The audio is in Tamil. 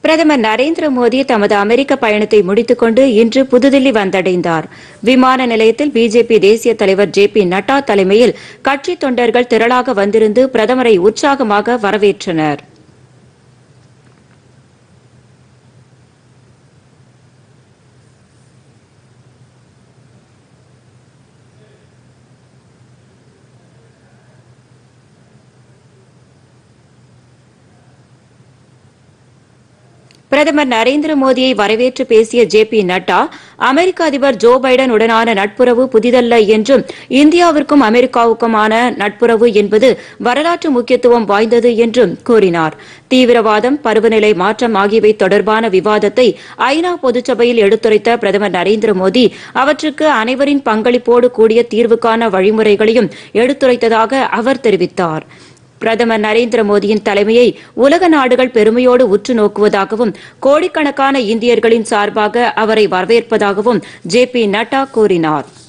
பிரதமர் நரேந்திர மோடி தமது அமெரிக்க பயணத்தை முடித்துக்கொண்டு இன்று புதுதில்லி வந்தடைந்தார் விமான நிலையத்தில் பிஜேபி தேசிய தலைவர் ஜே பி நட்டா தலைமையில் கட்சி தொண்டர்கள் திரளாக வந்திருந்து பிரதமரை உற்சாகமாக வரவேற்றனர் பிரதமர் நரேந்திர மோடியை வரவேற்று பேசிய ஜே பி நட்டா அமெரிக்க அதிபர் ஜோ பைடன் உடனான நட்புறவு புதிதல்ல என்றும் இந்தியாவிற்கும் அமெரிக்காவுக்குமான நட்புறவு என்பது வரலாற்று முக்கியத்துவம் வாய்ந்தது என்றும் கூறினார் தீவிரவாதம் பருவநிலை மாற்றம் ஆகியவை தொடர்பான விவாதத்தை ஐநா பொதுச்சபையில் எடுத்துரைத்த பிரதமர் நரேந்திர மோடி அவற்றுக்கு அனைவரின் பங்களிப்போடு கூடிய தீர்வுக்கான வழிமுறைகளையும் எடுத்துரைத்ததாக அவர் தெரிவித்தார் பிரதமர் நரேந்திர மோடியின் தலைமையை உலக நாடுகள் பெருமையோடு உற்று நோக்குவதாகவும் கோடிக்கணக்கான இந்தியர்களின் சார்பாக அவரை வரவேற்பதாகவும் ஜே பி நட்டா கூறினார்